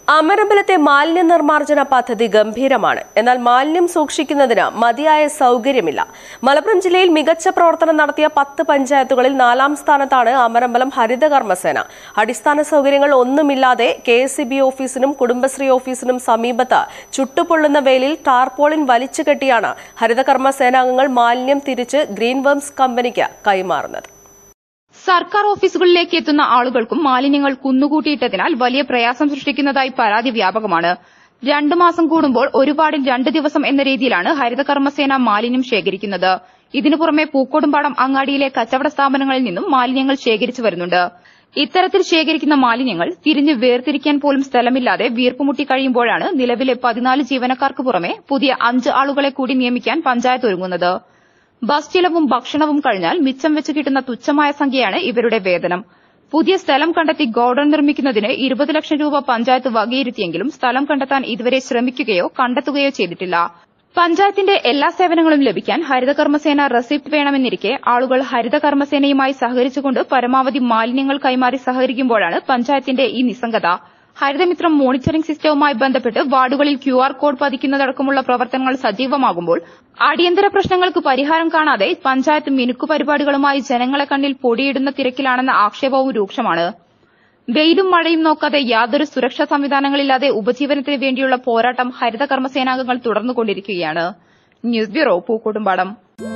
അമരമ്പലത്തെ മാലിന്യ നിർമ്മാർജ്ജന പദ്ധതി ഗംഭീരമാണ് എന്നാൽ മാലിന്യം സൂക്ഷിക്കുന്നതിന് മതിയായ സൗകര്യമില്ല മലപ്പുറം ജില്ലയിൽ മികച്ച പ്രവർത്തനം നടത്തിയ പത്ത് പഞ്ചായത്തുകളിൽ നാലാം സ്ഥാനത്താണ് അമരമ്പലം ഹരിതകർമ്മസേന അടിസ്ഥാന സൗകര്യങ്ങൾ ഒന്നുമില്ലാതെ കെ എസ് ഓഫീസിനും കുടുംബശ്രീ ഓഫീസിനും സമീപത്ത് ചുട്ടുപൊള്ളുന്ന വെയിലിൽ ടാർപോളിൻ വലിച്ചു കെട്ടിയാണ് ഹരിതകർമ്മ സേനാംഗങ്ങൾ മാലിന്യം തിരിച്ച് ഗ്രീൻ വേംസ് കമ്പനിക്ക് കൈമാറുന്നത് സർക്കാർ ഓഫീസുകളിലേക്ക് എത്തുന്ന ആളുകൾക്കും മാലിന്യങ്ങൾ കുന്നുകൂട്ടിയിട്ടതിനാൽ വലിയ പ്രയാസം സൃഷ്ടിക്കുന്നതായി പരാതി വ്യാപകമാണ് രണ്ടു മാസം കൂടുമ്പോൾ ഒരു വാർഡിൽ രണ്ട് ദിവസം എന്ന രീതിയിലാണ് ഹരിതകർമ്മസേന മാലിന്യം ശേഖരിക്കുന്നത് ഇതിനു പുറമെ പൂക്കോടുംപാടം അങ്ങാടിയിലെ കച്ചവട സ്ഥാപനങ്ങളിൽ നിന്നും മാലിന്യങ്ങൾ ശേഖരിച്ചു വരുന്നുണ്ട് ഇത്തരത്തിൽ ശേഖരിക്കുന്ന മാലിന്യങ്ങൾ തിരിഞ്ഞ് വേർതിരിക്കാൻ പോലും സ്ഥലമില്ലാതെ വീർപ്പുമുട്ടി കഴിയുമ്പോഴാണ് നിലവിലെ പതിനാല് ജീവനക്കാർക്ക് പുറമെ പുതിയ അഞ്ച് ആളുകളെ കൂടി നിയമിക്കാൻ പഞ്ചായത്ത് ഒരുങ്ങുന്നത് ബസ് ചിലവും ഭക്ഷണവും കഴിഞ്ഞാൽ മിച്ചം വെച്ച് കിട്ടുന്ന തുച്ഛമായ സംഖ്യയാണ് ഇവരുടെ വേതനം പുതിയ സ്ഥലം കണ്ടെത്തി ഗോഡൌൺ നിർമ്മിക്കുന്നതിന് ഇരുപത് ലക്ഷം രൂപ പഞ്ചായത്ത് വകയിരുത്തിയെങ്കിലും സ്ഥലം കണ്ടെത്താൻ ഇതുവരെ ശ്രമിക്കുകയോ കണ്ടെത്തുകയോ ചെയ്തിട്ടില്ല പഞ്ചായത്തിന്റെ എല്ലാ സേവനങ്ങളും ലഭിക്കാൻ ഹരിതകർമ്മസേന റെസിപ്റ്റ് വേണമെന്നിരിക്കെ ആളുകൾ ഹരിതകർമ്മസേനയുമായി സഹകരിച്ചുകൊണ്ട് പരമാവധി മാലിന്യങ്ങൾ കൈമാറി സഹകരിക്കുമ്പോഴാണ് പഞ്ചായത്തിന്റെ ഈ നിസ്സംഗത ഹരിതമിത്രം മോണിറ്ററിംഗ് സിസ്റ്റവുമായി ബന്ധപ്പെട്ട് വാർഡുകളിൽ ക്യു ആർ കോഡ് പതിക്കുന്നതടക്കമുള്ള പ്രവർത്തനങ്ങൾ സജീവമാകുമ്പോൾ അടിയന്തര പ്രശ്നങ്ങൾക്ക് പരിഹാരം കാണാതെ പഞ്ചായത്ത് മിനുക്കു പരിപാടികളുമായി ജനങ്ങളെ കണ്ണിൽ പൊടിയിടുന്ന തിരക്കിലാണെന്ന ആക്ഷേപവും രൂക്ഷമാണ് വെയിലും മഴയും നോക്കാതെ യാതൊരു സുരക്ഷാ സംവിധാനങ്ങളില്ലാതെ ഉപജീവനത്തിന് വേണ്ടിയുള്ള പോരാട്ടം ഹരിതകർമ്മ സേനാംഗങ്ങൾ തുടർന്നുകൊണ്ടിരിക്കുകയാണ് ന്യൂസ് ബ്യൂറോ പൂക്കോട്ടുംപാടം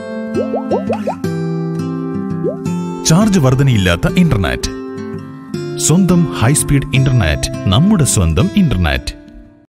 ചാർജ് വർധനയില്ലാത്ത ഇന്റർനെറ്റ് സ്വന്തം ഹൈസ്പീഡ് ഇന്റർനെറ്റ് നമ്മുടെ സ്വന്തം ഇന്റർനെറ്റ്